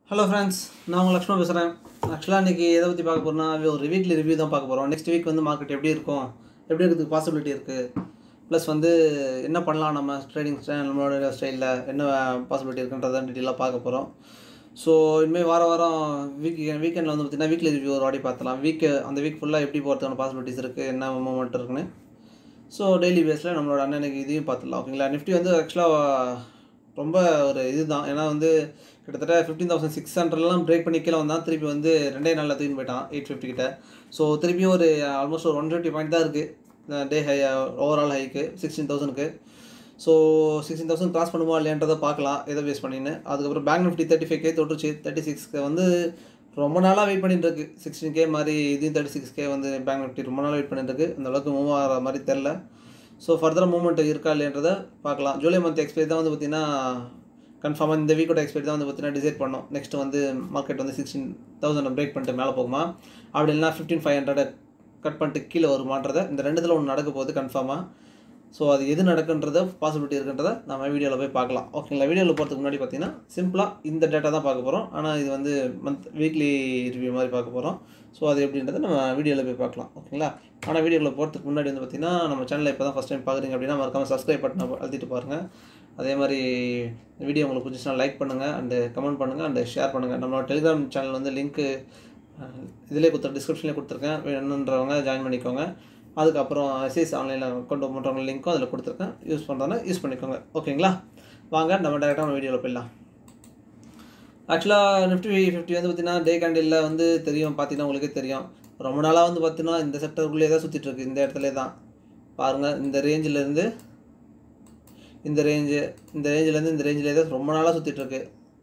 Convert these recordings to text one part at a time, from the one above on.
hello friends நான் உங்கள் லக்ஷ்மண் பேசுகிறேன் ஆக்சுவலாக இன்றைக்கி எதை பற்றி பார்க்க போகிறோம்னா ஒரு வீக்லி ரிவ்யூ தான் பார்க்க போகிறோம் நெக்ஸ்ட் வீக் வந்து மார்க்கெட் எப்படி இருக்கும் எப்படி இருக்கிறதுக்கு பாசிபிலிட்டி இருக்குது ப்ளஸ் வந்து என்ன பண்ணலாம் நம்ம ட்ரேடிங் நம்மளோட ஸ்டைலில் என்ன பாசிபிலிட்டி இருக்குன்றதை டீட்டெயிலாக பார்க்க போகிறோம் ஸோ இனிமேல் வார வாரம் வீக் வீக்கெண்டில் வந்து பார்த்திங்கன்னா வீக்லி ரிவ்யூ ஒரு வாட்டி பார்த்துலாம் வீக் அந்த வீக் ஃபுல்லாக எப்படி போகிறதுக்கான பாசிபிலிட்டிஸ் இருக்குது என்ன மூமெண்ட் இருக்குன்னு ஸோ டெய்லி பேஸில் நம்மளோட அண்ணனுக்கு இதையும் பார்த்துடலாம் ஓகேங்களா நிஃப்டி வந்து ஆக்சுவலாக ரொம்ப ஒரு இதுதான் ஏன்னா வந்து கிட்டத்தட்ட ஃபிஃப்டீன் தௌசண்ட் சிக்ஸ் ஹண்ட்ரட்லாம் பிரேக் பண்ணி கீழே வந்தான் திருப்பி வந்து ரெண்டே நாளில் தூக்கி போயிட்டான் எயிட் ஃபிஃப்டி கிட்ட ஸோ திருப்பியும் ஒரு ஆல்மோஸ்ட் ஒரு ஒன் ஃபிஃப்டி பாயிண்ட் தான் இருக்குது டே ஹை ஓவரால் ஹைக்கு சிக்ஸ்டீன் தௌசண்ட்க்கு ஸோ சிக்ஸ்டீன் தௌசண்ட் கிராஸ் பண்ணுமா இல்லையன்றதை பார்க்கலாம் எதை பேஸ் பண்ணின்னு அதுக்கப்புறம் bank Nifty thirty five K தொட்டுச்சு தேர்ட்டி சிக்ஸ்க்கு வந்து ரொம்ப நாளாக வெயிட் பண்ணிட்டு இருக்கு சிக்ஸ்டீன் கே மாதிரி இதையும் தேர்ட்டி சிக்ஸ் கே வந்து பேங்க் நிஃப்டி ரொம்ப நாளாக வெயிட் பண்ணிட்டு இருக்கு அந்த அளவுக்கு மூவ் ஆகிற மாதிரி தெரில ஸோ ஃபர்தர் மூவ்மெண்ட் இருக்கா இல்லைன்றதை பார்க்கலாம் ஜூலை மந்த் எக்ஸ்பைரி தான் வந்து பார்த்திங்கன்னா கன்ஃபார்மாக இந்த வீக்கோட எக்ஸ்பைரி தான் வந்து பார்த்தீங்கன்னா டிசைட் பண்ணோம் நெக்ஸ்ட் வந்து மார்க்கெட் வந்து சிக்ஸ்டீன் தௌசண்ட் பிரேக் பண்ணிட்டு மேலே போகுமா அப்படி இல்லைனா ஃபிஃப்டீன் ஃபைவ் ஹண்ட்ரட் கட் பண்ணிட்டு கீழே வருமான்றதை இந்த ரெண்டுத்தில் ஒன்று நடக்க போகுது கன்ஃபார்மாக ஸோ அது எது நடக்குன்றத பாசிபிலிட்டி இருக்குன்றத நம்ம வீடியோவில் போய் பார்க்கலாம் ஓகேங்களா வீடியோவில் போகிறதுக்கு முன்னாடி பார்த்தீங்கன்னா சிம்பிளாக இந்த டேட்டா தான் பார்க்க போகிறோம் ஆனால் இது வந்து மந்த் வீக்லி ரிவ்யூ மாதிரி பார்க்க போகிறோம் ஸோ அது எப்படின்றத நம்ம வீடியோவில் போய் பார்க்கலாம் ஓகேங்களா ஆனால் வீடியோவில் போகிறதுக்கு முன்னாடி வந்து பார்த்தீங்கன்னா நம்ம சேனலை இப்போ தான் ஃபஸ்ட் டைம் பார்க்குறீங்க அப்படின்னா மறக்காமல் சப்ஸ்கிரைப் பட்டனை அழுத்திட்டு பாருங்கள் அதே மாதிரி வீடியோ உங்களுக்கு பிடிச்சிச்சுன்னா லைக் பண்ணுங்கள் அண்டு கமெண்ட் பண்ணுங்கள் அண்டு ஷேர் பண்ணுங்கள் நம்மளோட டெலிகிராம் சேனல் வந்து லிங்க்கு இதிலே கொடுத்துரு டிஸ்கிரிப்ஷன்லேயே கொடுத்துருக்கேன் வேணுன்றவங்க ஜாயின் பண்ணிக்கோங்க அதுக்கப்புறம் எஸ்எஸ் ஆன்லைனில் அக்கௌண்ட் பண்ணுறவங்க லிங்க்கும் அதில் கொடுத்துருக்கேன் யூஸ் பண்ணுறதுனா யூஸ் பண்ணிக்கோங்க ஓகேங்களா வாங்க நம்ம டேரெக்டாக நம்ம வீடியோவில் போயிடலாம் ஆக்சுவலாக நிஃப்டி ஃபிஃப்டி வந்து பார்த்தீங்கன்னா டே கேண்டிலில் வந்து தெரியும் பார்த்தீங்கன்னா உங்களுக்கே தெரியும் ரொம்ப நாளாக வந்து பார்த்தீங்கன்னா இந்த செக்டருக்குள்ளே தான் சுற்றிட்டு இருக்கு இந்த இடத்துல தான் பாருங்கள் இந்த ரேஞ்சிலேருந்து இந்த ரேஞ்சு இந்த ரேஞ்சிலேருந்து இந்த ரேஞ்சிலே தான் ரொம்ப நாளாக சுற்றிட்டு இருக்கு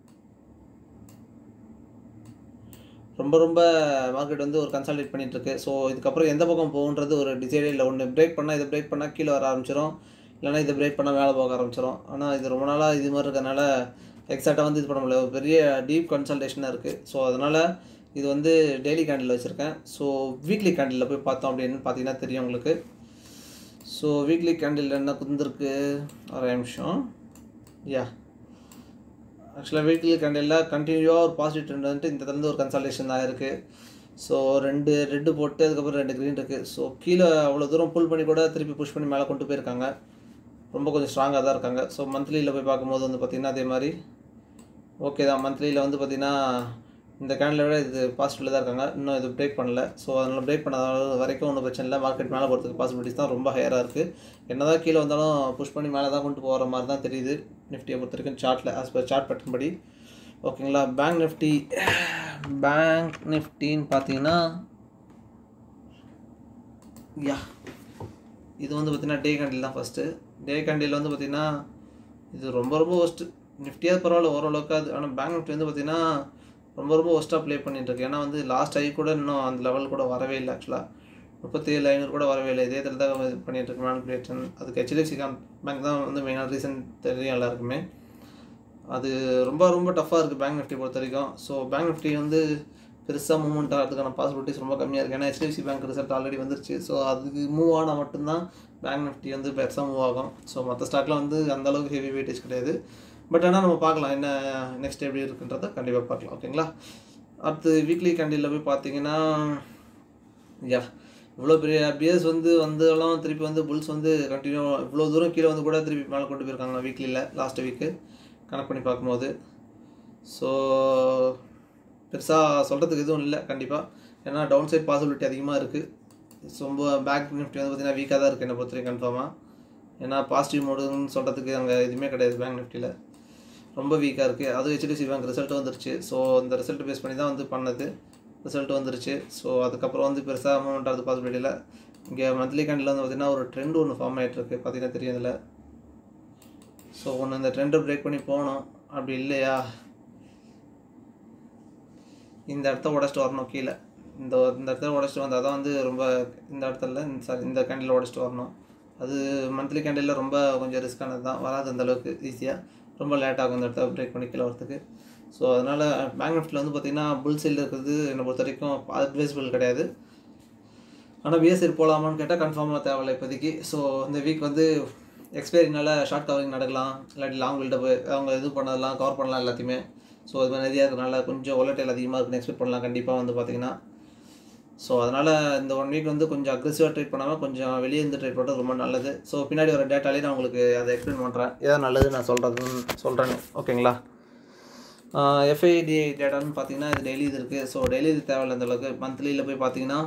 ரொம்ப ரொம்ப மார்க்கெட் வந்து ஒரு கன்சால்டேட் பண்ணிட்டு இருக்கு ஸோ இதுக்கப்புறம் எந்த பக்கம் போகுன்றது ஒரு டிசைடே இல்லை ஒன்று பிரேக் பண்ணால் இதை பிரேக் பண்ணால் கீழே வர ஆரம்பிச்சிடும் இல்லைனா இதை பிரேக் பண்ணால் மேலே போக ஆரம்பிச்சிடும் ஆனால் இது ரொம்ப நாளாக இது மாதிரி இருக்கறனால எக்ஸாக்டாக வந்து இது பண்ண முடியல ஒரு பெரிய டீப் கன்சல்டேஷனாக இருக்குது ஸோ அதனால் இது வந்து டெய்லி கேண்டில் வச்சுருக்கேன் ஸோ வீக்லி கேண்டிலில் போய் பார்த்தோம் அப்படின்னு பார்த்தீங்கன்னா தெரியும் உங்களுக்கு ஸோ வீக்லி கேண்டில் என்ன குந்திருக்கு ஒரு நிமிஷம் யா ஆக்சுவலாக வீக்லி கேண்டிலில் கண்டினியூவாக ஒரு பாசிட்டிவ் ட்ரெண்ட் வந்துட்டு இந்த தந்து ஒரு கன்சல்டேஷன் தான் இருக்குது ஸோ ரெண்டு ரெட்டு போட்டு அதுக்கப்புறம் ரெண்டு க்ரீன் இருக்குது ஸோ கீழே அவ்வளோ தூரம் புல் பண்ணி கூட திருப்பி புஷ் பண்ணி மேலே கொண்டு போயிருக்காங்க ரொம்ப கொஞ்சம் ஸ்ட்ராங்காக தான் இருக்காங்க ஸோ மந்த்லியில் போய் பார்க்கும்போது வந்து பார்த்திங்கன்னா அதே மாதிரி ஓகே தான் மந்த்லியில் வந்து பார்த்திங்கன்னா இந்த கேண்டில் விட இது பாசிட்டிவில் தான் இருக்காங்க இன்னும் இது பிரேக் பண்ணல ஸோ அதனால் பிரேக் பண்ணாத வரைக்கும் ஒன்றும் பிரச்சனை இல்லை மார்க்கெட் மேலே போகிறதுக்கு பாசிபிலிட்டிஸ் தான் ரொம்ப ஹையராக இருக்குது என்ன தான் கீழே வந்தாலும் புஷ் பண்ணி மேலே தான் கொண்டு போகிற மாதிரி தான் தெரியுது நிஃப்டியை பொறுத்த வரைக்கும் சார்ட்டில் ஆஸ் பர் சார்ட் பட்டன் படி ஓகேங்களா பேங்க் நிஃப்டி பேங்க் நிஃப்டின்னு பார்த்தீங்கன்னா யா இது வந்து பார்த்திங்கன்னா டே கேண்டில் தான் ஃபஸ்ட்டு டே கேண்டில் வந்து பார்த்திங்கன்னா இது ரொம்ப ரொம்ப ஒஸ்ட்டு நிஃப்டியாக பரவாயில்ல ஓரளவுக்கு அது ஆனால் பேங்க் நிஃப்டி வந்து பார்த்திங்கன்னா ரொம்ப ரொம்ப ஒஸ்ட்டாக ப்ளே பண்ணிட்டு இருக்கு ஏன்னா வந்து லாஸ்ட் ஐ கூட இன்னும் அந்த லெவல் கூட வரவே இல்லை ஆக்சுவலாக முப்பத்தி ஏழு ஐநூறு கூட வரவே இல்லை இதே இதில் தான் இது பண்ணிட்டு இருக்கு மேனிபுலேஷன் அதுக்கு ஹெச்டிஎஃப்சி பேங்க் தான் வந்து மெயினாக ரீசன் தெரியும் எல்லாருக்குமே அது ரொம்ப ரொம்ப டஃப்பாக இருக்குது பேங்க் நிஃப்டி பொறுத்த வரைக்கும் ஸோ பேங்க் நிஃப்டி வந்து பெருசாக மூவ்மெண்ட் ஆகிறதுக்கான பாசிபிலிட்டிஸ் ரொம்ப கம்மியாக இருக்குது ஏன்னா ஹெச்டிஎஃப்சி பேங்க் ரிசல்ட் ஆல்ரெடி வந்துருச்சு ஸோ அதுக்கு மூவ் ஆனால் மட்டும்தான் பேங்க் நிஃப்டி வந்து பெருசாக மூவ் ஆகும் ஸோ மற்ற ஸ்டாக்லாம் வந்து அந்தளவுக்கு ஹெவி வெயிட்டேஜ் கிடையாது பட் ஆனால் நம்ம பார்க்கலாம் என்ன நெக்ஸ்ட் எப்படி இருக்குன்றத கண்டிப்பாக பார்க்கலாம் ஓகேங்களா அடுத்து வீக்லி கேண்டிலில் போய் பார்த்தீங்கன்னா யா இவ்வளோ பெரிய பியர்ஸ் வந்து வந்தாலும் திருப்பி வந்து புல்ஸ் வந்து கண்டினியூ இவ்வளோ தூரம் கீழே வந்து கூட திருப்பி மேலே கொண்டு போயிருக்காங்க வீக்லியில் லாஸ்ட் வீக்கு கனெக்ட் பண்ணி பார்க்கும்போது ஸோ பெருசாக சொல்கிறதுக்கு எதுவும் இல்லை கண்டிப்பாக ஏன்னா டவுன் சைட் பாசிபிலிட்டி அதிகமாக இருக்குது ஸோ ரொம்ப பேக் நிஃப்டி வந்து பார்த்திங்கன்னா வீக்காக தான் இருக்குது என்னை பொறுத்த வரைக்கும் கன்ஃபார்மாக ஏன்னா பாசிட்டிவ் மோடுன்னு சொல்கிறதுக்கு அங்கே எதுவுமே கிடையாது பேங்க் நிஃப்டியில் ரொம்ப வீக்காக இருக்குது அதுவும் ஹெச்டிஎஃப்சி பேங்க் ரிசல்ட் வந்துருச்சு ஸோ அந்த ரிசல்ட் பேஸ் பண்ணி தான் வந்து பண்ணது ரிசல்ட் வந்துருச்சு ஸோ அதுக்கப்புறம் வந்து பெருசாக மூவ்மெண்ட் ஆகிறது பாசிபிலிட்டி இல்லை இங்கே மந்த்லி கேண்டில் வந்து பார்த்திங்கன்னா ஒரு ட்ரெண்ட் ஒன்று ஃபார்ம் ஆகிட்டுருக்கு பார்த்தீங்கன்னா தெரியும் இதில் ஸோ ஒன்று இந்த ட்ரெண்டை பிரேக் பண்ணி போகணும் அப்படி இல்லையா இந்த இடத்த உடச்சிட்டு வரணும் கீழே இந்த இந்த இடத்துல உடச்சிட்டு வந்தால் தான் வந்து ரொம்ப இந்த இடத்துல சாரி இந்த கேண்டில் உடச்சிட்டு வரணும் அது மந்த்லி கேண்டிலில் ரொம்ப கொஞ்சம் ரிஸ்க்கானது தான் வராது அந்த அளவுக்கு ஈஸியாக ரொம்ப லேட் ஆகும் இந்த இடத்த பிரேக் பண்ணி கீழே வரதுக்கு ஸோ அதனால் பேங்க் நிஃப்டியில் வந்து பார்த்திங்கன்னா புல் சைடில் இருக்கிறது என்னை பொறுத்த வரைக்கும் அட்வைசபிள் கிடையாது ஆனால் பிஎஸ்சி போகலாமான்னு கேட்டால் கன்ஃபார்மாக தேவையில்லை இப்போதைக்கு ஸோ இந்த வீக் வந்து எக்ஸ்பைரினால ஷார்ட் கவரிங் நடக்கலாம் இல்லாட்டி லாங் பில்டப் அவங்க இது பண்ணதெல்லாம் கவர் பண்ணலாம் எல்லாத்தையுமே ஸோ இது மாதிரி நிறையா இருக்கிறனால கொஞ்சம் ஒலட்டைல் அதிகமாக இருக்குன்னு எக்ஸ்பெக்ட் பண்ணலாம் கண்டிப்பாக வந்து பார்த்தீங்கன்னா ஸோ அதனால் இந்த ஒன் வீக் வந்து கொஞ்சம் அக்ரெசிவாக ட்ரேட் பண்ணாமல் கொஞ்சம் வெளியே இருந்து ட்ரேட் பண்ணுறது ரொம்ப நல்லது ஸோ பின்னாடி வர டேட்டாலே நான் உங்களுக்கு அதை எக்ஸ்பிளைன் பண்ணுறேன் ஏதாவது நல்லது நான் சொல்கிறதுன்னு சொல்கிறேன் ஓகேங்களா எஃப்ஐடி டேட்டான்னு பார்த்தீங்கன்னா இது டெய்லி இது இருக்குது ஸோ டெய்லி இது தேவையில்ல அந்த அளவுக்கு மந்த்லியில் போய் பார்த்தீங்கன்னா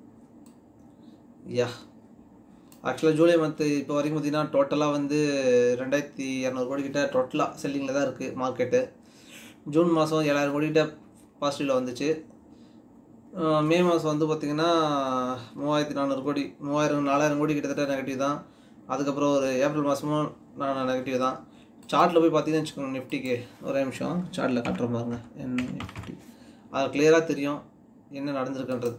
யா ஆக்சுவலாக ஜூலை மந்த்து இப்போ வரைக்கும் பார்த்தீங்கன்னா டோட்டலாக வந்து ரெண்டாயிரத்தி இரநூறு கோடி கிட்ட டோட்டலாக செல்லிங்கில் தான் இருக்குது மார்க்கெட்டு ஜூன் மாதம் ஏழாயிரம் கோடி கிட்ட பாசிட்டிவில் வந்துச்சு அஹ் மே மாதம் வந்து பார்த்திங்கன்னா மூவாயிரத்தி நானூறு கோடி மூவாயிரம் நாலாயிரம் கோடி கிட்டத்தட்ட நெகட்டிவ் தான் அதுக்கப்புறம் ஒரு ஏப்ரல் மாதமும் நான் நெகட்டிவ் தான் சார்ட்டில் போய் பார்த்தீங்கன்னு வச்சுக்கோங்க நிஃப்டிக்கு ஒரே நிமிஷம் சார்ட்டில் காட்டுற பாருங்க என்ன நிஃப்டி அது கிளியராக தெரியும் என்ன நடந்திருக்குன்றது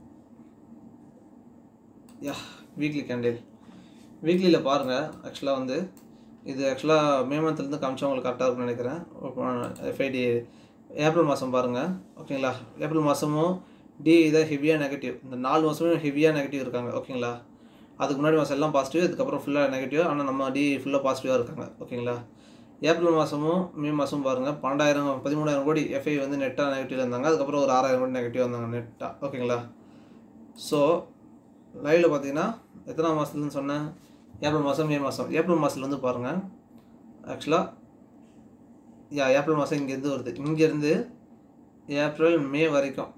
யா வீக்லி கேண்டில் வீக்லியில் பாருங்கள் ஆக்சுவலாக வந்து இது ஆக்சுவலாக மே மந்த்லேருந்து காமிச்சா உங்களுக்கு கரெக்டாக இருக்கும்னு நினைக்கிறேன் எஃப்ஐடி ஏப்ரல் மாதம் பாருங்கள் ஓகேங்களா ஏப்ரல் மாதமும் டி இதை ஹெவியாக நெகட்டிவ் இந்த நாலு மாதமும் ஹெவியாக நெகட்டிவ் இருக்காங்க ஓகேங்களா அதுக்கு முன்னாடி மாதம் எல்லாம் பாசிட்டிவ் அதுக்கப்புறம் ஃபுல்லாக நெகட்டிவ் ஆனால் நம்ம டி ஃபுல்லாக பாசிட்டிவாக இருக்காங்க ஓகேங்களா ஏப்ரல் மாதமும் மே மாதமும் பாருங்கள் பன்னெண்டாயிரம் பதிமூணாயிரம் கோடி எஃப்ஐ வந்து நெட்டாக நெகட்டிவ் இருந்தாங்க அதுக்கப்புறம் ஒரு ஆறாயிரம் கோடி நெகட்டிவ் வந்தாங்க நெட்டாக ஓகேங்களா ஸோ லைவில் பார்த்தீங்கன்னா எத்தனாம் மாதத்துலன்னு சொன்னேன் ஏப்ரல் மாதம் மே மாதம் ஏப்ரல் மாதத்துல வந்து பாருங்கள் ஆக்சுவலாக யா ஏப்ரல் மாதம் இங்கேருந்து வருது இங்கேருந்து ஏப்ரல் மே வரைக்கும்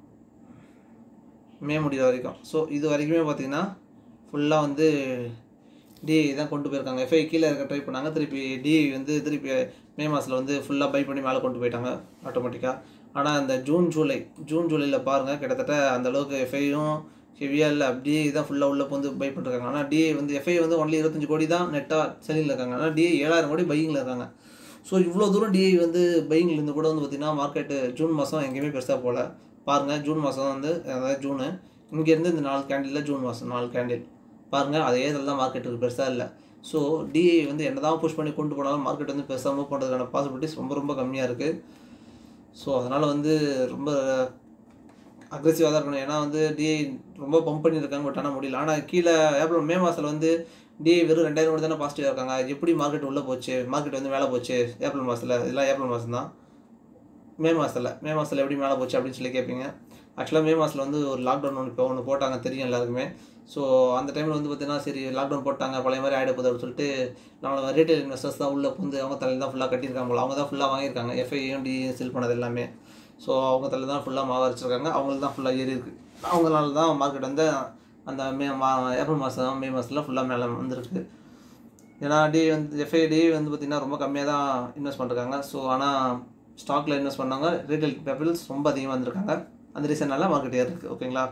மே முடிகிற வரைக்கும் ஸோ இது வரைக்குமே பார்த்தீங்கன்னா ஃபுல்லாக வந்து டிஐ தான் கொண்டு போயிருக்காங்க எஃப்ஐ கீழே இருக்க ட்ரை பண்ணாங்க திருப்பி டிஐ வந்து திருப்பி மே மாதத்தில் வந்து ஃபுல்லாக பை பண்ணி மேலே கொண்டு போயிட்டாங்க ஆட்டோமேட்டிக்காக ஆனால் அந்த ஜூன் ஜூலை ஜூன் ஜூலையில் பாருங்கள் கிட்டத்தட்ட அந்த அளவுக்கு எஃப்ஐயும் ஹெவியாக இல்லை அப்படியே தான் ஃபுல்லாக உள்ள வந்து பை பண்ணிருக்காங்க ஆனால் டிஐ வந்து எஃப்ஐ வந்து ஒன்லி இருபத்தஞ்சு கோடி தான் நெட்டாக செல்லிங்கில் இருக்காங்க ஆனால் டிஐ ஏழாயிரம் கோடி பையிங்கில் இருக்காங்க ஸோ இவ்வளோ தூரம் டிஐ வந்து பையிங்கில் இருந்து கூட வந்து பார்த்திங்கன்னா மார்க்கெட்டு ஜூன் மாதம் எங்கேயுமே பெருசாக போகல பாருங்கள் ஜூன் மாதம் வந்து அதாவது ஜூனு இங்கேருந்து இந்த நாலு கேண்டில் ஜூன் மாதம் நாலு கேண்டில் பாருங்கள் அதே இதில் தான் மார்க்கெட்டுக்கு பெருசாக இல்லை ஸோ டிஐ வந்து என்ன தான் புஷ் பண்ணி கொண்டு போனாலும் மார்க்கெட் வந்து பெருசாக மூவ் பண்ணுறதுக்கான பாசிபிலிட்டிஸ் ரொம்ப ரொம்ப கம்மியாக இருக்குது ஸோ அதனால் வந்து ரொம்ப அக்ரெசிவாக தான் இருக்கணும் ஏன்னா வந்து டிஐ ரொம்ப பம்ப் பண்ணியிருக்காங்க பட் ஆனால் முடியல ஆனால் கீழே ஏப்ரல் மே மாதத்தில் வந்து டிஐ வெறும் ரெண்டாயிரம் கோடி தானே பாசிட்டிவாக இருக்காங்க எப்படி மார்க்கெட் உள்ளே போச்சு மார்க்கெட் வந்து மேலே போச்சு ஏப்ரல் மாதத்தில் இதெல்லாம் ஏப்ரல் மாதம் தான் மே மாதத்தில் மே மாதத்தில் எப்படி மேலே போச்சு அப்படின்னு சொல்லி கேட்பீங்க ஆக்சுவலாக மே மாதத்தில் வந்து ஒரு லாக்டவுன் ஒன்று இப்போ ஒன்று போட்டாங்க தெரியும் எல்லாருக்குமே ஸோ அந்த டைமில் வந்து பார்த்தீங்கன்னா சரி லாக்டவுன் போட்டாங்க பழைய மாதிரி ஆகிட போகுது அப்படின்னு சொல்லிட்டு நம்மளோட ரீட்டைல் இன்வெஸ்டர்ஸ் தான் உள்ளே வந்து அவங்க தலையில் தான் ஃபுல்லாக கட்டியிருக்காங்க போல அவங்க தான் ஃபுல்லாக வாங்கியிருக்காங்க எஃப்ஐயும் டி செல் பண்ணது எல்லாமே ஸோ அவங்க தலையில் தான் ஃபுல்லாக மாவு அரைச்சிருக்காங்க அவங்களுக்கு தான் ஃபுல்லாக ஏறி இருக்குது அவங்களால தான் மார்க்கெட் வந்து அந்த மே மா ஏப்ரல் மாதம் மே மாதத்தில் ஃபுல்லாக மேலே வந்திருக்கு ஏன்னா டி வந்து எஃப்ஐ டி வந்து பார்த்திங்கன்னா ரொம்ப கம்மியாக தான் இன்வெஸ்ட் பண்ணிருக்காங்க ஸோ ஆனால் ஸ்டாக்கில் இன்வெஸ்ட் பண்ணாங்க ரீட்டைல் கேபிட்டல்ஸ் ரொம்ப அதிகமாக வந்திருக்காங்க அந்த ரீசனால மார்க்கெட் ஏறி இருக்குது ஓகேங்களா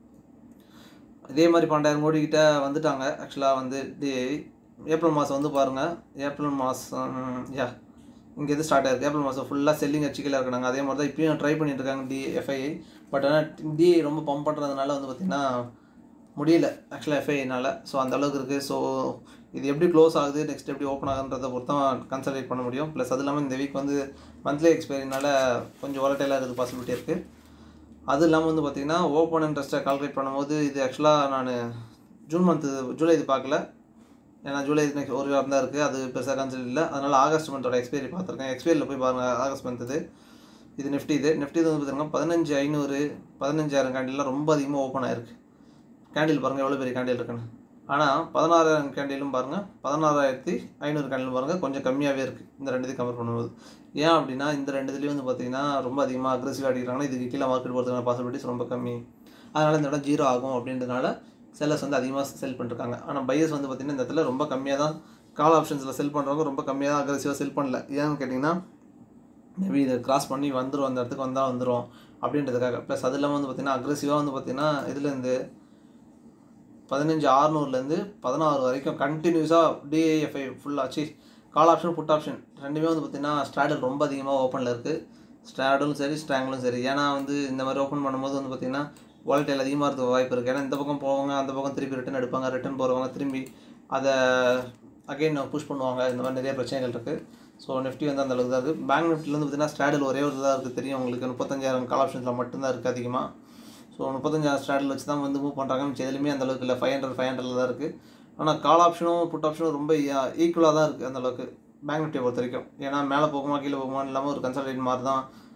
இதே மாதிரி பன்னெண்டாயிரம் கோடி கிட்ட வந்துட்டாங்க ஆக்சுவலாக வந்து டி ஏப்ரல் மாதம் வந்து பாருங்கள் ஏப்ரல் மாதம் யா இங்கேருந்து ஸ்டார்ட் ஆயிருக்கு ஏப்ரல் மாதம் ஃபுல்லாக செல்லிங் அச்சுக்கல இருக்கிறாங்க அதே மாதிரி தான் இப்பயும் ட்ரை பண்ணிட்டு இருக்காங்க டி எஃப்ஐஐ பட் ஆனால் டி ரொம்ப பம்ப் பண்ணுறதுனால வந்து பார்த்திங்கன்னா முடியல ஆக்சுவலாக எஃப்ஐனால ஸோ அந்த அளவுக்கு இருக்குது ஸோ இது எப்படி க்ளோஸ் ஆகுது நெக்ஸ்ட் எப்படி ஓப்பன் ஆகுன்றதை பொறுத்து தான் கன்சல்டேட் பண்ண முடியும் ப்ளஸ் அது இல்லாமல் இந்த வீக் வந்து மந்த்லி எக்ஸ்பைரினால கொஞ்சம் வாலட்டைலாக இருக்குது பாசிபிலிட்டி இருக்குது அது இல்லாமல் வந்து பார்த்திங்கன்னா ஓப்பன் இன்ட்ரெஸ்ட்டை கால்குலேட் பண்ணும்போது இது ஆக்சுவலாக நான் ஜூன் மந்த்து ஜூலை இது பார்க்கல ஏன்னா ஜூலை நெக்ஸ்ட் ஒரு வாரம் தான் இருக்குது அது பெருசாக கன்சிடர் இல்லை அதனால் ஆகஸ்ட் மந்தோட எக்ஸ்பைரி பார்த்துருக்கேன் எக்ஸ்பைரியில் போய் பாருங்கள் ஆகஸ்ட் மந்த் இது இது நிஃப்டி இது நிஃப்டி இது வந்து பார்த்தீங்கன்னா பதினஞ்சு ஐநூறு பதினஞ்சாயிரம் கேண்டில்லாம் ரொம்ப அதிகமாக ஓப்பன் ஆயிருக்கு கேண்டில் பாருங்கள் எவ்வளோ பெரிய கேண்டில் இருக்குன்னு ஆனால் பதினாறாயிரம் கேண்டிலும் பாருங்கள் பதினாறாயிரத்தி ஐநூறு கேண்டிலும் பாருங்கள் கொஞ்சம் கம்மியாகவே இருக்குது இந்த ரெண்டுத்தையும் கம்பேர் பண்ணும்போது ஏன் அப்படின்னா இந்த ரெண்டு இதுலேயும் வந்து பார்த்தீங்கன்னா ரொம்ப அதிகமாக அக்ரெசிவாக அடிக்கிறாங்கன்னா இதுக்கு கீழே மார்க்கெட் போகிறதுக்கான பாசிபிலிட்டிஸ் ரொம்ப கம்மி அதனால் இந்த இடம் ஜீரோ ஆகும் அப்படின்றதுனால செல்லர்ஸ் வந்து அதிகமாக செல் பண்ணிருக்காங்க ஆனால் பையர்ஸ் வந்து பார்த்திங்கன்னா இந்த இடத்துல ரொம்ப கம்மியாக தான் கால் ஆப்ஷன்ஸில் செல் பண்ணுறவங்க ரொம்ப கம்மியாக தான் அக்ரெசிவாக செல் பண்ணல ஏன்னு கேட்டிங்கன்னா மேபி இதை கிராஸ் பண்ணி வந்துடும் அந்த இடத்துக்கு வந்தால் வந்துடும் அப்படின்றதுக்காக ப்ளஸ் அது இல்லாமல் வந்து பார்த்திங்கன்னா அக்ரெசிவாக வந்து பார்த்திங்கன்னா இதுலேருந்து பதினஞ்சு ஆறுநூறுலேருந்து பதினாறு வரைக்கும் கண்டினியூஸாக டிஏஎஃப்ஐ ஃபுல்லாச்சு கால் ஆப்ஷன் புட் ஆப்ஷன் ரெண்டுமே வந்து பார்த்திங்கன்னா ஸ்ட்ராடல் ரொம்ப அதிகமாக ஓப்பனில் இருக்குது ஸ்ட்ராடலும் சரி ஸ்ட்ராங்கிலும் சரி ஏன்னா வந்து இந்த மாதிரி ஓப்பன் பண்ணும்போது வந்து பார்த்திங்கன்னா வாலட்டைல் அதிகமாக இருக்க வாய்ப்பு இருக்குது ஏன்னா இந்த பக்கம் போவாங்க அந்த பக்கம் திருப்பி ரிட்டன் எடுப்பாங்க ரிட்டன் போகிறவங்க திரும்பி அதை அகைன் புஷ் பண்ணுவாங்க இந்த மாதிரி நிறைய பிரச்சனைகள் இருக்குது ஸோ நிஃப்டி வந்து அந்த அளவுக்கு தான் இருக்குது பேங்க் நிஃப்டியில் வந்து பார்த்திங்கன்னா ஸ்ட்ராடல் ஒரே ஒரு தான் இருக்குது தெரியும் உங்களுக்கு முப்பத்தஞ்சாயிரம் கால் ஆப்ஷன்ஸில் மட்டும்தான் இருக்குது அதிகமாக ஸோ முப்பத்தஞ்சாயிரம் ஸ்ட்ராடல் வச்சு தான் வந்து மூவ் பண்ணுறாங்க மிச்சம் எதுலையுமே அந்த அளவுக்கு இல்லை ஃபைவ் ஹண்ட்ரட் ஃபைவ் ஹண்ட்ரட்ல தான் இருக்குது ஆனால் கால் ஆப்ஷனும் புட் ஆப்ஷனும் ரொம்ப ஈக்குவலாக தான் இருக்குது அந்த அளவுக்கு பேங்க் நிஃப்டியை பொறுத்த வரைக்கும் ஏன்னா மேலே போகுமா கீழே போகுமான்னு இல்லாமல் ஒரு கன்சல்டேட் மாதிரி தான்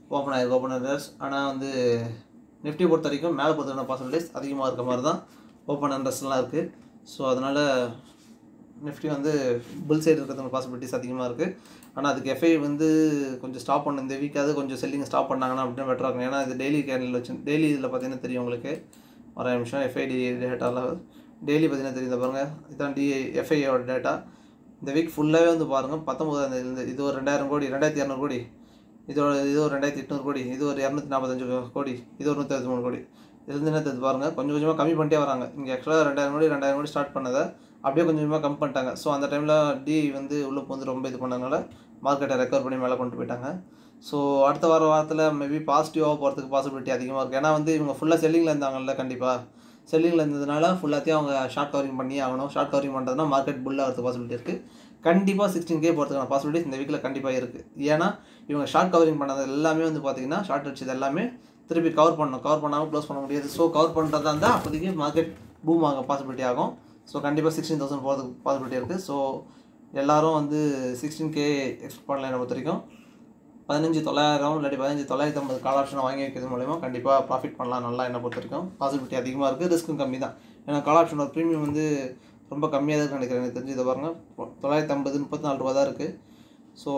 ஓப்பன் ஆயிருக்கு ஓப்பன் அண்டர்ஸ் ஆனால் வந்து நிஃப்டி பொறுத்த வரைக்கும் மேலே பொறுத்த பாசிபிலிட்டிஸ் அதிகமாக இருக்க மாதிரி தான் ஓப்பன் அண்டர்ஸ்லாம் இருக்குது ஸோ அதனால் நிஃப்டி வந்து புல் சைடு இருக்கிறதுக்கு பாசிபிலிட்டிஸ் அதிகமாக இருக்குது ஆனால் அதுக்கு எஃப்ஐ வந்து கொஞ்சம் ஸ்டாப் பண்ண இந்த வீக்காவது கொஞ்சம் செல்லிங் ஸ்டாப் பண்ணாங்கன்னா அப்படின்னு பெட்டராக இருக்கும் ஏன்னா இது டெய்லி கேண்டில் வச்சு டெய்லி இதில் பார்த்தீங்கன்னா தெரியும் உங்களுக்கு ஒரு நிமிஷம் எஃப்ஐடி டேட்டாவில் டெய்லி பார்த்தீங்கன்னா தெரியும் பாருங்கள் இதான் டி எஃப்ஐயோட டேட்டா இந்த வீக் ஃபுல்லாகவே வந்து பாருங்கள் பத்தொம்பதாம் தேதியிலேருந்து இது ஒரு ரெண்டாயிரம் கோடி ரெண்டாயிரத்தி இரநூறு கோடி இதோட இது ஒரு ரெண்டாயிரத்தி எட்நூறு கோடி இது ஒரு இரநூத்தி நாற்பத்தஞ்சு கோடி இது ஒரு நூற்றி மூணு கோடி இதுலேருந்து என்ன தெரியுது பாருங்கள் கொஞ்சம் கொஞ்சமாக கம்மி பண்ணிட்டே வராங்க இங்கே ஆக்சுவலாக ரெண்டாயிரம் கோடி ரெண்டாயிரம் கோடி ஸ்டார்ட் பண்ணதை அப்படியே கொஞ்சம் கொஞ்சமாக கம்மி பண்ணிட்டாங்க ஸோ அந்த டைமில் டி வந்து உள்ளே வந்து ரொம்ப இது பண்ணதுனால மார்க்கெட்டை ரெக்கவர் பண்ணி மேலே கொண்டு போயிட்டாங்க ஸோ அடுத்த வார வாரத்தில் மேபி பாசிட்டிவாக போகிறதுக்கு பாசிபிலிட்டி அதிகமாக இருக்குது ஏன்னா வந்து இவங்க ஃபுல்லாக செல்லிங்கில் இருந்தாங்கல்ல கண்டிப்பாக செல்லிங்கில் இருந்ததுனால ஃபுல்லாத்தையும் அவங்க ஷார்ட் கவரிங் பண்ணி ஆகணும் ஷார்ட் கவரிங் பண்ணுறதுனா மார்க்கெட் புல் ஆகிறதுக்கு பாசிபிலிட்டி இருக்குது கண்டிப்பாக சிக்ஸ்டீன் கே போகிறதுக்கான பாசிபிலிட்டிஸ் இந்த வீக்கில் கண்டிப்பாக இருக்குது ஏன்னா இவங்க ஷார்ட் கவரிங் பண்ணது எல்லாமே வந்து பார்த்தீங்கன்னா ஷார்ட் அடிச்சது எல்லாமே திருப்பி கவர் பண்ணணும் கவர் பண்ணாமல் க்ளோஸ் பண்ண முடியாது ஸோ கவர் பண்ணுறதா இருந்தால் அப்போதைக்கு மார்க்கெட் பூம் ஆக பாசிபிலிட்டி ஆகும் ஸோ கண்டிப்பாக சிக்ஸ்டீன் தௌசண்ட் போகிறதுக்கு பாசிபிலிட்டி இருக்குது ஸோ எல்லாரும் வந்து சிக்ஸ்டீன் கே எக்ஸ்பெக்ட் பண்ணல என்னை பொறுத்த வரைக்கும் பதினஞ்சு தொள்ளாயிரம் இல்லாட்டி பதினஞ்சு தொள்ளாயிரத்தி ஐம்பது கால் ஆப்ஷனை வாங்கி வைக்கிறது மூலயமா கண்டிப்பாக ப்ராஃபிட் பண்ணலாம் நல்லா என்னை பொறுத்த வரைக்கும் பாசிபிலிட்டி அதிகமாக இருக்குது ரிஸ்க்கும் கம்மி தான் ஏன்னா கால் ஆப்ஷனோட ப்ரீமியம் வந்து ரொம்ப கம்மியாக தான் இருக்குன்னு நினைக்கிறேன் எனக்கு தெரிஞ்சு இதை பாருங்கள் தொள்ளாயிரத்தி ஐம்பது முப்பத்தி நாலு ரூபா தான் இருக்குது ஸோ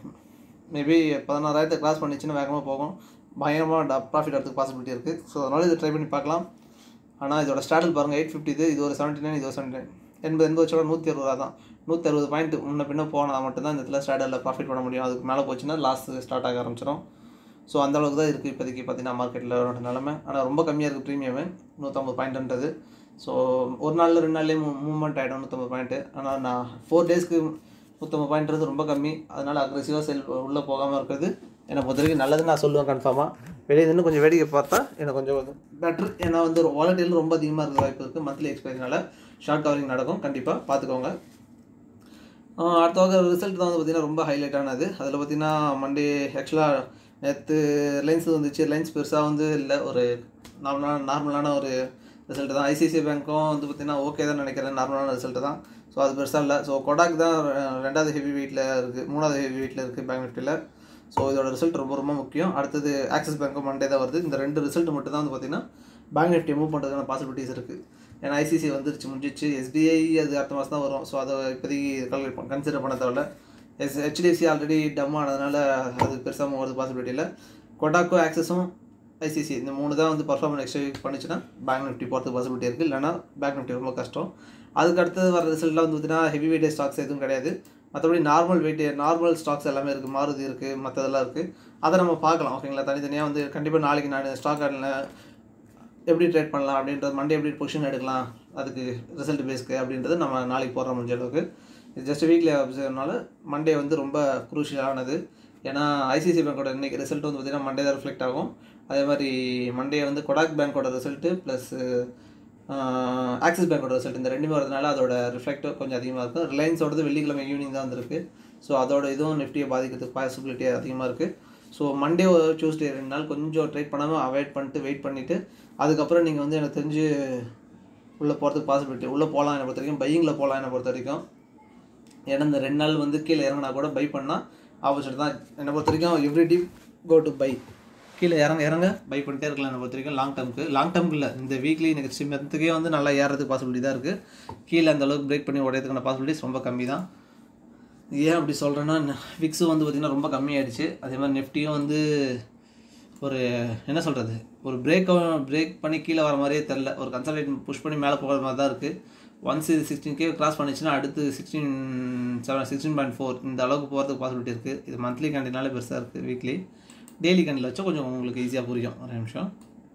மேபி பதினாறாயிரத்தை கிராஸ் பண்ணிச்சுன்னா வேகமாக போகும் பயங்கரமாக ப்ராஃபிட் வரதுக்கு பாசிபிலிட்டி இருக்குது ஸோ அதனால் இதை ட்ரை பண்ணி பார்க்கலாம் ஆனால் இதோட ஸ்டார்டில் பாருங்கள் எயிட் ஃபிஃப்டி இது இது ஒரு செவன்ட்டி நைன் இது ஒரு செவன்ட்டி நைன் எண்பது எண்பது வச்சோட நூற்றி அறுபது ரூபா தான் நூற்றி அறுபது பாயிண்ட் முன்ன பின்ன போனால் மட்டும்தான் இந்த இடத்துல ஸ்டார்டரில் ப்ராஃபிட் பண்ண முடியும் அதுக்கு மேலே போச்சுன்னா லாஸ் ஸ்டார்ட் ஆக ஆரம்பிச்சிடும் ஸோ அந்த அளவுக்கு தான் இருக்குது இப்போதைக்கு பார்த்தீங்கன்னா மார்க்கெட்டில் நிலமை ஆனால் ரொம்ப கம்மியாக இருக்குது ப்ரீமியமு நூற்றம்பது பாயிண்ட்ன்றது ஸோ ஒரு நாளில் ரெண்டு நாள்லேயே மூ மூவ்மெண்ட் ஆகிடும் நூற்றம்பது பாயிண்ட்டு ஆனால் நான் ஃபோர் டேஸ்க்கு நூற்றம்பது பாயிண்ட்றது ரொம்ப கம்மி அதனால் அக்ரெசிவாக செல் உள்ளே போகாமல் இருக்கிறது என்னை பொறுத்த வரைக்கும் நல்லதுன்னு நான் சொல்லுவேன் கன்ஃபார்மாக வெளியே நின்று கொஞ்சம் வேடிக்கை பார்த்தா எனக்கு கொஞ்சம் பெட்ரு ஏன்னா வந்து வாலட்டில் ரொம்ப அதிகமாக இருக்க வாய்ப்பு இருக்குது மந்த்லி எக்ஸ்பைரினால ஷார்ட் கவரிங் நடக்கும் கண்டிப்பாக பார்த்துக்கோங்க ஆஹ் அடுத்த வார ரிசல்ட் தான் வந்து பார்த்திங்கன்னா ரொம்ப ஹைலைட் ஆனது அதில் பார்த்திங்கன்னா மண்டே ஆக்சுவலாக நேற்று ரிலையன்ஸ் வந்துச்சு ரிலையன்ஸ் பெருசாக வந்து இல்லை ஒரு நார்மலான நார்மலான ஒரு ரிசல்ட் தான் ஐசிஐசிஐ பேங்க்கும் வந்து பார்த்திங்கன்னா ஓகே தான் நினைக்கிறேன் நார்மலான ரிசல்ட் தான் ஸோ அது பெருசாக இல்லை ஸோ கொடாக் தான் ரெ- ரெண்டாவது ஹெவி வெயிட்டில் இருக்குது மூணாவது ஹெவி வெயிட்டில் இருக்குது பேங்க் நிஃப்டியில் ஸோ இதோட ரிசல்ட் ரொம்ப ரொம்ப முக்கியம் அடுத்தது ஆக்சிஸ் பேங்க்கும் மண்டே தான் வருது இந்த ரெண்டு ரிசல்ட் மட்டும் தான் வந்து பார்த்திங்கன்னா பேங்க் நிஃப்டி மூவ் பண்ணுறதுக்கான பாசிபிலிட்டிஸ் இருக்குது ஏன்னா ஐசிசி வந்துருச்சு முடிஞ்சிச்சு எஸ்பிஐ அது அடுத்த மாதம் தான் வரும் ஸோ அதை இப்போதைக்கு கால்குலேட் பண்ண கன்சிடர் பண்ண தேவையில்ல எஸ் ஹெச்டிஎஃப்சி ஆல்ரெடி டம் ஆனதுனால அது பெருசாக போகிறது பாசிபிலிட்டி இல்லை கொட்டாக்கோ ஆக்சஸும் ஐசிசி இந்த மூணு தான் வந்து பர்ஃபார்மன்ஸ் நெக்ஸ்ட் வீக் பண்ணிச்சுன்னா பேங்க் நிஃப்டி போகிறதுக்கு பாசிபிலிட்டி இருக்குது இல்லைனா பேங்க் நிஃப்டி ரொம்ப கஷ்டம் அதுக்கு அடுத்தது வர ரிசல்ட்லாம் வந்து பார்த்தீங்கன்னா ஹெவி வெயிட்டேஜ் ஸ்டாக்ஸ் எதுவும் கிடையாது மற்றபடி நார்மல் வெயிட் நார்மல் ஸ்டாக்ஸ் எல்லாமே இருக்குது மாருதி இருக்குது மற்றதெல்லாம் இருக்குது அதை நம்ம பார்க்கலாம் ஓகேங்களா தனித்தனியாக வந்து கண்டிப்பாக நாளைக்கு நான் ஸ்டாக் ஆடில் எப்படி ட்ரேட் பண்ணலாம் அப்படின்றது மண்டே எப்படி பொசிஷன் எடுக்கலாம் அதுக்கு ரிசல்ட் பேஸ்க்கு அப்படின்றது நம்ம நாளைக்கு போடுற முடிஞ்ச அளவுக்கு இது ஜஸ்ட் வீக்லி அப்சர்வ்னால மண்டே வந்து ரொம்ப குரூஷியலானது ஏன்னா ஐசிசி பேங்கோட இன்னைக்கு ரிசல்ட் வந்து பார்த்திங்கன்னா மண்டே தான் ரிஃப்ளெக்ட் ஆகும் அதே மாதிரி மண்டே வந்து கொடாக் பேங்கோட ரிசல்ட்டு ப்ளஸ் ஆக்சிஸ் பேங்கோட ரிசல்ட் இந்த ரெண்டுமே வரதுனால அதோட ரிஃப்ளெக்ட் கொஞ்சம் அதிகமாக இருக்கும் ரிலையன்ஸோடது வெள்ளிக்கிழமை ஈவினிங் தான் வந்திருக்கு ஸோ அதோட இதுவும் நிஃப்டியை பாதிக்கிறதுக்கு பாசிபிலிட்டி அதிகமாக இருக்குது ஸோ மண்டே டியூஸ்டே ரெண்டு நாள் கொஞ்சம் ட்ரேட் பண்ணாமல் அவாய்ட் பண்ணிட்டு வெயிட் பண்ணிவிட்டு அதுக்கப்புறம் நீங்கள் வந்து எனக்கு தெரிஞ்சு உள்ளே போகிறதுக்கு பாசிபிலிட்டி உள்ளே போகலாம் என்னை பொறுத்த வரைக்கும் பையிங்கில் போகலாம் என்னை பொறுத்த வரைக்கும் ஏன்னா இந்த ரெண்டு நாள் வந்து கீழே இறங்கினா கூட பை பண்ணால் ஆப்போசிட் தான் என்னை பொறுத்த வரைக்கும் every dip go to buy கீழே இறங்க இறங்க பை பண்ணிட்டே இருக்கலாம் என்னை பொறுத்த வரைக்கும் லாங் டேர்முக்கு லாங் டேர்முக்கு இல்லை இந்த வீக்லி நெக்ஸ்ட் மந்த்துக்கே வந்து நல்லா ஏறதுக்கு பாசிபிலிட்டி தான் இருக்குது கீழே அந்த அளவுக்கு பிரேக் பண்ணி உடையதுக்கான பாசிபிலிட்டிஸ் ரொம்ப கம்மி தான் ஏன் அப்படி சொல்கிறேன்னா விக்ஸும் வந்து பார்த்திங்கன்னா ரொம்ப கம்மியாயிடுச்சு அதே மாதிரி நெஃப்டியும் வந்து ஒரு என்ன சொல்கிறது ஒரு பிரேக் பிரேக் பண்ணி கீழே வர மாதிரியே தெரில ஒரு கன்சல்டேட் புஷ் பண்ணி மேலே போகிற மாதிரி தான் இருக்குது ஒன்ஸ் இது சிக்ஸ்டீன் கே கிராஸ் பண்ணிச்சுன்னா அடுத்து sixteen seven sixteen point four இந்த அளவுக்கு போகிறதுக்கு பாசிபிலிட்டி இருக்குது இது மந்த்லி கேண்டினாலே பெருசாக இருக்குது வீக்லி டெய்லி கேண்டில் வச்சா கொஞ்சம் உங்களுக்கு ஈஸியாக புரியும் ஒரு நிமிஷம்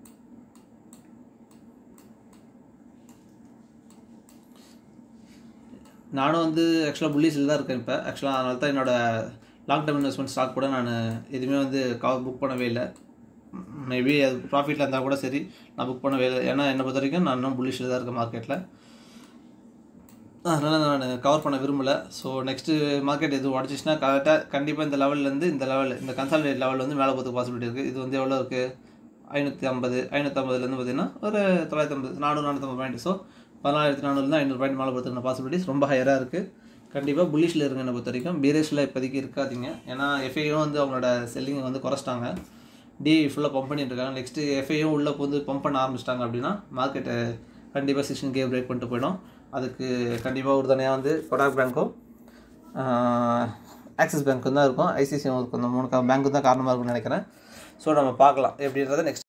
நானும் வந்து ஆக்சுவலாக புள்ளிஸில் தான் இருக்கேன் இப்போ ஆக்சுவலாக அதனால தான் என்னோட லாங் டேர்ம் இன்வெஸ்ட்மெண்ட் ஸ்டாக் கூட நான் எதுவுமே வந்து கவர் புக் பண்ணவே இல்லை மேபி அது ப்ராஃபிட்டில் இருந்தால் கூட சரி நான் புக் பண்ணவே இல்லை ஏன்னா என்னை பொறுத்த வரைக்கும் நான் இன்னும் புள்ளிஷில் தான் இருக்கேன் மார்க்கெட்டில் அதனால் நான் கவர் பண்ண விரும்பலை ஸோ நெக்ஸ்ட்டு மார்க்கெட் எதுவும் உடச்சிச்சுன்னா கரெக்டாக கண்டிப்பாக இந்த லெவல்லேருந்து இந்த லெவல் இந்த கன்சாலிடேட் லெவல் வந்து மேலே போகிறதுக்கு பாசிபிலிட்டி இருக்குது இது வந்து எவ்வளோ இருக்குது ஐநூற்றி ஐம்பது ஐநூற்றம்பதுலேருந்து பார்த்தீங்கன்னா ஒரு தொள்ளாயிரத்தி ஐம்பது நானூறு நானூற்றம்பது பாயிண்ட் ஸோ பதினாயிரத்தி நானூறுலேருந்து ஐநூறு பாயிண்ட் மேலே போகிறதுக்கான பாசிபிலிட்டிஸ் ரொம்ப ஹையராக இருக்குது கண்டிப்பாக புல்லிஷில் இருங்க என்னை பொறுத்த வரைக்கும் பீரேஷில் இப்போதைக்கு இருக்காதீங்க ஏன்னா எஃப்ஐயும் வந்து அவங்களோட செல்லிங்கை வந்து குறைச்சிட்டாங்க டிவி ஃபுல்லாக பம்ப் பண்ணிட்டு இருக்காங்க நெக்ஸ்ட்டு எஃப்ஐயும் உள்ளே வந்து பம்ப் பண்ண ஆரம்பிச்சிட்டாங்க அப்படின்னா மார்க்கெட்டை கண்டிப்பாக சிக்ஸ்டின் கே பிரேக் பண்ணிட்டு போயிடும் அதுக்கு கண்டிப்பாக ஒரு தனியாக வந்து கொடாக் பேங்க்கும் ஆக்சிஸ் பேங்க்கும் தான் இருக்கும் ஐசிசியும் இருக்கும் இந்த மூணு பேங்க்கு தான் காரணமாக இருக்கும்னு நினைக்கிறேன் ஸோ நம்ம பார்க்கலாம் எப்படின்றத நெக்ஸ்ட்